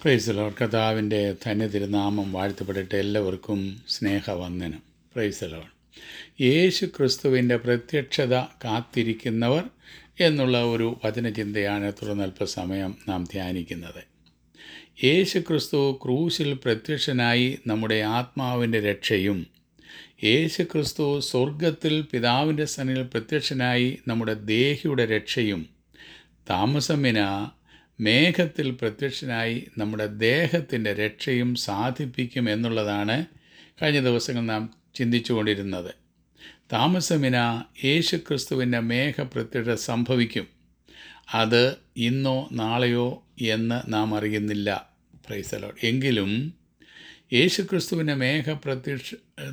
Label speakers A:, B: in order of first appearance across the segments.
A: പ്രൈസലോർ കഥാവിൻ്റെ തന്നെ തിരുനാമം വാഴ്ത്തപ്പെട്ടിട്ട് എല്ലാവർക്കും സ്നേഹവന്ദനം പ്രൈസലോൺ യേശു ക്രിസ്തുവിൻ്റെ പ്രത്യക്ഷത കാത്തിരിക്കുന്നവർ എന്നുള്ള ഒരു വചനചിന്തയാണ് തുടർന്നൽപ്പസമയം നാം ധ്യാനിക്കുന്നത് യേശു ക്രിസ്തു ക്രൂശിൽ പ്രത്യക്ഷനായി നമ്മുടെ ആത്മാവിൻ്റെ രക്ഷയും യേശു ക്രിസ്തു സ്വർഗത്തിൽ പിതാവിൻ്റെ സന്നിൽ പ്രത്യക്ഷനായി നമ്മുടെ ദേഹിയുടെ രക്ഷയും താമസമിന മേഘത്തിൽ പ്രത്യക്ഷനായി നമ്മുടെ ദേഹത്തിൻ്റെ രക്ഷയും സാധിപ്പിക്കും എന്നുള്ളതാണ് കഴിഞ്ഞ ദിവസങ്ങൾ നാം ചിന്തിച്ചുകൊണ്ടിരുന്നത് താമസമിന യേശുക്രിസ്തുവിൻ്റെ മേഘപ്രത്യക്ഷ സംഭവിക്കും അത് ഇന്നോ നാളെയോ എന്ന് നാം അറിയുന്നില്ല പ്രൈസലോ എങ്കിലും യേശുക്രിസ്തുവിൻ്റെ മേഘപ്രത്യക്ഷ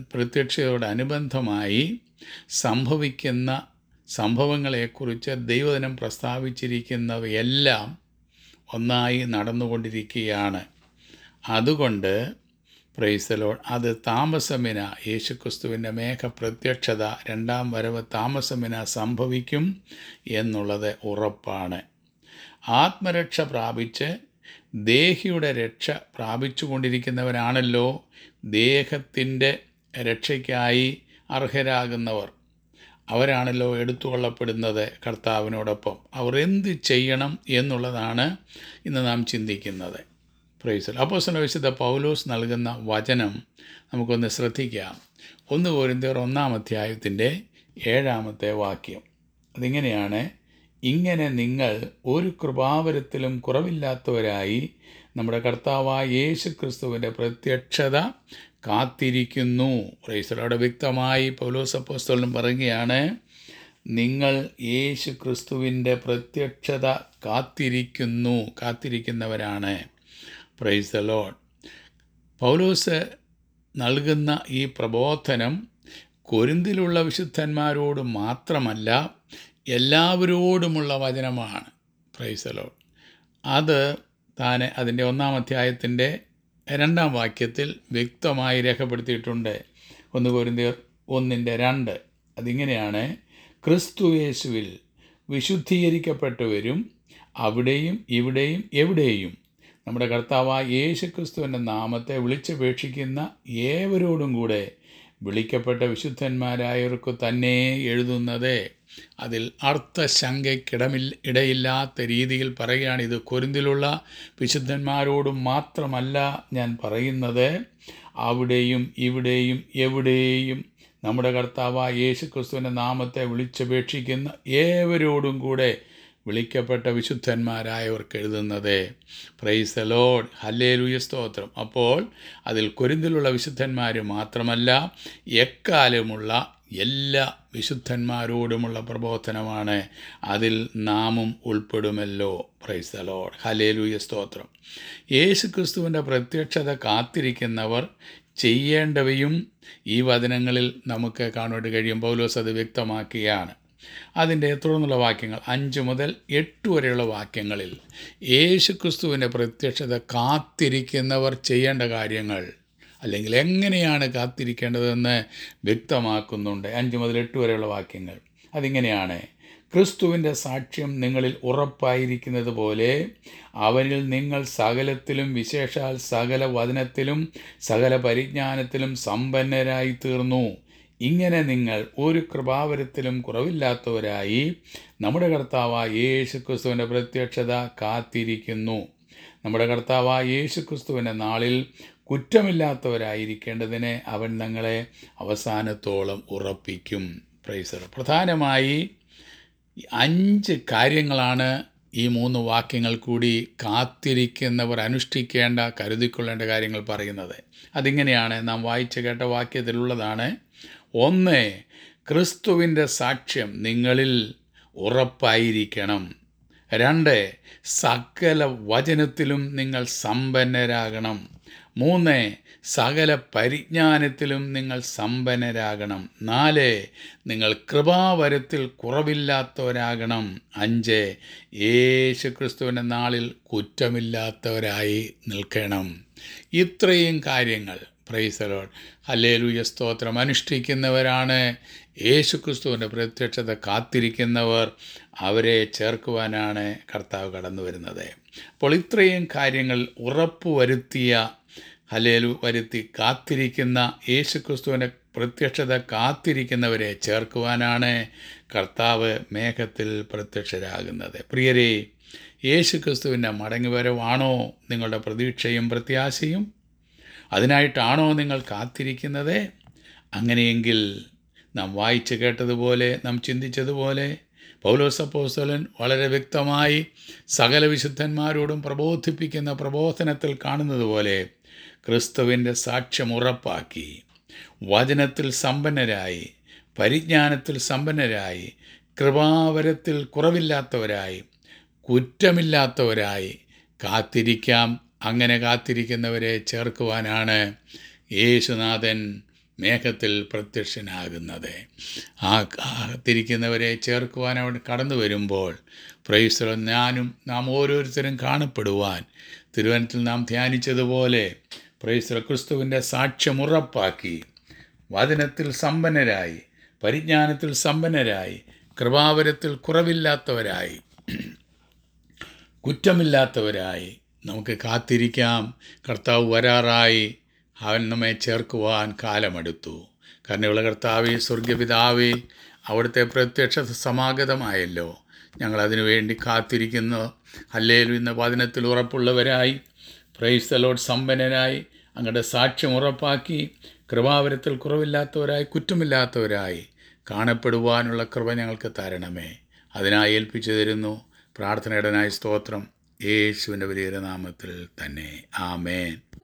A: പ്രത്യക്ഷയോടനുബന്ധമായി സംഭവിക്കുന്ന സംഭവങ്ങളെക്കുറിച്ച് ദൈവദിനം പ്രസ്താവിച്ചിരിക്കുന്നവയെല്ലാം ഒന്നായി നടന്നുകൊണ്ടിരിക്കുകയാണ് അതുകൊണ്ട് പ്രൈസലോൺ അത് താമസമിന യേശുക്രിസ്തുവിൻ്റെ മേഘപ്രത്യക്ഷത രണ്ടാം വരവ് താമസമിന സംഭവിക്കും എന്നുള്ളത് ഉറപ്പാണ് ആത്മരക്ഷ പ്രാപിച്ച് ദേഹിയുടെ രക്ഷ പ്രാപിച്ചു കൊണ്ടിരിക്കുന്നവരാണല്ലോ ദേഹത്തിൻ്റെ രക്ഷയ്ക്കായി അർഹരാകുന്നവർ അവരാണല്ലോ എടുത്തുകൊള്ളപ്പെടുന്നത് കർത്താവിനോടൊപ്പം അവർ എന്ത് ചെയ്യണം എന്നുള്ളതാണ് ഇന്ന് നാം ചിന്തിക്കുന്നത് പ്രൈസൽ അപ്പോസ്തല വിശുദ്ധ പൗലോസ് നൽകുന്ന വചനം നമുക്കൊന്ന് ശ്രദ്ധിക്കാം ഒന്ന് കോരിന്തേർ ഒന്നാം അധ്യായത്തിൻ്റെ ഏഴാമത്തെ വാക്യം അതിങ്ങനെയാണ് ഇങ്ങനെ നിങ്ങൾ ഒരു കൃപാവരത്തിലും കുറവില്ലാത്തവരായി നമ്മുടെ കർത്താവായ യേശു ക്രിസ്തുവിൻ്റെ പ്രത്യക്ഷത കാത്തിരിക്കുന്നു പ്രൈസലോടെ വ്യക്തമായി പൗലോസ് അപ്പോസ്തലനും പറയുകയാണ് നിങ്ങൾ യേശു ക്രിസ്തുവിൻ്റെ പ്രത്യക്ഷത കാത്തിരിക്കുന്നു കാത്തിരിക്കുന്നവരാണ് പ്രൈസ് ദ ലോഡ് പൗലോസ് നൽകുന്ന ഈ പ്രബോധനം കൊരിന്തിലുള്ള വിശുദ്ധന്മാരോട് മാത്രമല്ല എല്ലാവരോടുമുള്ള വചനമാണ് പ്രൈസ് ദ ലോഡ് അത് താൻ അതിൻ്റെ ഒന്നാം അധ്യായത്തിൻ്റെ രണ്ടാം വാക്യത്തിൽ വ്യക്തമായി രേഖപ്പെടുത്തിയിട്ടുണ്ട് ഒന്ന് കൊരിന്തിയർ ഒന്നിൻ്റെ രണ്ട് അതിങ്ങനെയാണ് ക്രിസ്തുയേശുവിൽ വിശുദ്ധീകരിക്കപ്പെട്ടവരും അവിടെയും ഇവിടെയും എവിടെയും നമ്മുടെ കർത്താവായ യേശു ക്രിസ്തുവിൻ്റെ നാമത്തെ വിളിച്ചപേക്ഷിക്കുന്ന ഏവരോടും കൂടെ വിളിക്കപ്പെട്ട വിശുദ്ധന്മാരായവർക്ക് തന്നെ എഴുതുന്നത് അതിൽ അർത്ഥശങ്കയ്ക്കിടമിൽ ഇടയില്ലാത്ത രീതിയിൽ പറയുകയാണ് ഇത് കൊരിന്തിലുള്ള വിശുദ്ധന്മാരോടും മാത്രമല്ല ഞാൻ പറയുന്നത് അവിടെയും ഇവിടെയും എവിടെയും നമ്മുടെ കർത്താവായ യേശു ക്രിസ്തുവിൻ്റെ നാമത്തെ വിളിച്ചപേക്ഷിക്കുന്ന ഏവരോടും കൂടെ വിളിക്കപ്പെട്ട വിശുദ്ധന്മാരായവർക്ക് എഴുതുന്നത് പ്രൈസ് ദ ലോഡ് ഹല്ലേലൂയ സ്തോത്രം അപ്പോൾ അതിൽ കൊരിന്തിലുള്ള വിശുദ്ധന്മാർ മാത്രമല്ല എക്കാലമുള്ള എല്ലാ വിശുദ്ധന്മാരോടുമുള്ള പ്രബോധനമാണ് അതിൽ നാമും ഉൾപ്പെടുമല്ലോ പ്രൈസ് ദ ലോഡ് ഹലേലൂയ സ്തോത്രം യേശു ക്രിസ്തുവിൻ്റെ പ്രത്യക്ഷത കാത്തിരിക്കുന്നവർ ചെയ്യേണ്ടവയും ഈ വചനങ്ങളിൽ നമുക്ക് കാണുവാൻ കഴിയും പൗലോസ് അത് വ്യക്തമാക്കുകയാണ് അതിൻ്റെ തുടർന്നുള്ള വാക്യങ്ങൾ അഞ്ച് മുതൽ എട്ട് വരെയുള്ള വാക്യങ്ങളിൽ യേശു ക്രിസ്തുവിൻ്റെ പ്രത്യക്ഷത കാത്തിരിക്കുന്നവർ ചെയ്യേണ്ട കാര്യങ്ങൾ അല്ലെങ്കിൽ എങ്ങനെയാണ് കാത്തിരിക്കേണ്ടതെന്ന് വ്യക്തമാക്കുന്നുണ്ട് അഞ്ച് മുതൽ എട്ട് വരെയുള്ള വാക്യങ്ങൾ അതിങ്ങനെയാണ് ക്രിസ്തുവിൻ്റെ സാക്ഷ്യം നിങ്ങളിൽ ഉറപ്പായിരിക്കുന്നത് പോലെ അവനിൽ നിങ്ങൾ സകലത്തിലും വിശേഷാൽ സകല വചനത്തിലും സകല പരിജ്ഞാനത്തിലും സമ്പന്നരായി തീർന്നു ഇങ്ങനെ നിങ്ങൾ ഒരു കൃപാവരത്തിലും കുറവില്ലാത്തവരായി നമ്മുടെ കർത്താവായ യേശു ക്രിസ്തുവിൻ്റെ പ്രത്യക്ഷത കാത്തിരിക്കുന്നു നമ്മുടെ കർത്താവായ യേശു ക്രിസ്തുവിൻ്റെ നാളിൽ കുറ്റമില്ലാത്തവരായിരിക്കേണ്ടതിന് അവൻ ഞങ്ങളെ അവസാനത്തോളം ഉറപ്പിക്കും പ്രൈസർ പ്രധാനമായി അഞ്ച് കാര്യങ്ങളാണ് ഈ മൂന്ന് വാക്യങ്ങൾ കൂടി കാത്തിരിക്കുന്നവർ അനുഷ്ഠിക്കേണ്ട കരുതിക്കൊള്ളേണ്ട കാര്യങ്ങൾ പറയുന്നത് അതിങ്ങനെയാണ് നാം വായിച്ചു കേട്ട വാക്യത്തിലുള്ളതാണ് ഒന്ന് ക്രിസ്തുവിൻ്റെ സാക്ഷ്യം നിങ്ങളിൽ ഉറപ്പായിരിക്കണം രണ്ട് സകല വചനത്തിലും നിങ്ങൾ സമ്പന്നരാകണം മൂന്ന് സകല പരിജ്ഞാനത്തിലും നിങ്ങൾ സമ്പന്നരാകണം നാല് നിങ്ങൾ കൃപാവരത്തിൽ കുറവില്ലാത്തവരാകണം അഞ്ച് യേശു ക്രിസ്തുവിൻ്റെ നാളിൽ കുറ്റമില്ലാത്തവരായി നിൽക്കണം ഇത്രയും കാര്യങ്ങൾ പ്രൈസലോൺ ഹല്ലേലൂയ സ്തോത്രം അനുഷ്ഠിക്കുന്നവരാണ് യേശുക്രിസ്തുവിൻ്റെ പ്രത്യക്ഷത കാത്തിരിക്കുന്നവർ അവരെ ചേർക്കുവാനാണ് കർത്താവ് കടന്നു വരുന്നത് അപ്പോൾ ഇത്രയും കാര്യങ്ങൾ ഉറപ്പുവരുത്തിയ ഹലേലു വരുത്തി കാത്തിരിക്കുന്ന യേശുക്രിസ്തുവിൻ്റെ പ്രത്യക്ഷത കാത്തിരിക്കുന്നവരെ ചേർക്കുവാനാണ് കർത്താവ് മേഘത്തിൽ പ്രത്യക്ഷരാകുന്നത് പ്രിയരെ യേശുക്രിസ്തുവിൻ്റെ മടങ്ങിവരവാണോ നിങ്ങളുടെ പ്രതീക്ഷയും പ്രത്യാശയും അതിനായിട്ടാണോ നിങ്ങൾ കാത്തിരിക്കുന്നത് അങ്ങനെയെങ്കിൽ നാം വായിച്ചു കേട്ടതുപോലെ നാം ചിന്തിച്ചതുപോലെ പൗലോസപ്പോസ്തലൻ വളരെ വ്യക്തമായി സകല വിശുദ്ധന്മാരോടും പ്രബോധിപ്പിക്കുന്ന പ്രബോധനത്തിൽ കാണുന്നത് പോലെ ക്രിസ്തുവിൻ്റെ സാക്ഷ്യം ഉറപ്പാക്കി വചനത്തിൽ സമ്പന്നരായി പരിജ്ഞാനത്തിൽ സമ്പന്നരായി കൃപാവരത്തിൽ കുറവില്ലാത്തവരായി കുറ്റമില്ലാത്തവരായി കാത്തിരിക്കാം അങ്ങനെ കാത്തിരിക്കുന്നവരെ ചേർക്കുവാനാണ് യേശുനാഥൻ മേഘത്തിൽ പ്രത്യക്ഷനാകുന്നത് ആ കാത്തിരിക്കുന്നവരെ ചേർക്കുവാൻ അവിടെ കടന്നു വരുമ്പോൾ പ്രൈസ്തലം ഞാനും നാം ഓരോരുത്തരും കാണപ്പെടുവാൻ തിരുവനത്തിൽ നാം ധ്യാനിച്ചതുപോലെ പ്രൈസ്തല ക്രിസ്തുവിൻ്റെ സാക്ഷ്യം ഉറപ്പാക്കി വചനത്തിൽ സമ്പന്നരായി പരിജ്ഞാനത്തിൽ സമ്പന്നരായി കൃപാവരത്തിൽ കുറവില്ലാത്തവരായി കുറ്റമില്ലാത്തവരായി നമുക്ക് കാത്തിരിക്കാം കർത്താവ് വരാറായി അവൻ നമ്മെ ചേർക്കുവാൻ കാലമെടുത്തു കരുണയുള്ള കർത്താവേ സ്വർഗപിതാവേ അവിടുത്തെ പ്രത്യക്ഷ സമാഗതമായല്ലോ ഞങ്ങൾ അതിനു വേണ്ടി കാത്തിരിക്കുന്നു അല്ലേലും ഇന്ന് വചനത്തിൽ ഉറപ്പുള്ളവരായി പ്രൈസ്തലോട് സമ്പന്നരായി അങ്ങയുടെ സാക്ഷ്യം ഉറപ്പാക്കി കൃപാവരത്തിൽ കുറവില്ലാത്തവരായി കുറ്റമില്ലാത്തവരായി കാണപ്പെടുവാനുള്ള കൃപ ഞങ്ങൾക്ക് തരണമേ അതിനായി ഏൽപ്പിച്ചു തരുന്നു പ്രാർത്ഥനയുടനായി സ്തോത്രം യേശുവിൻ്റെ വലിയ നാമത്തിൽ തന്നെ ആമേൻ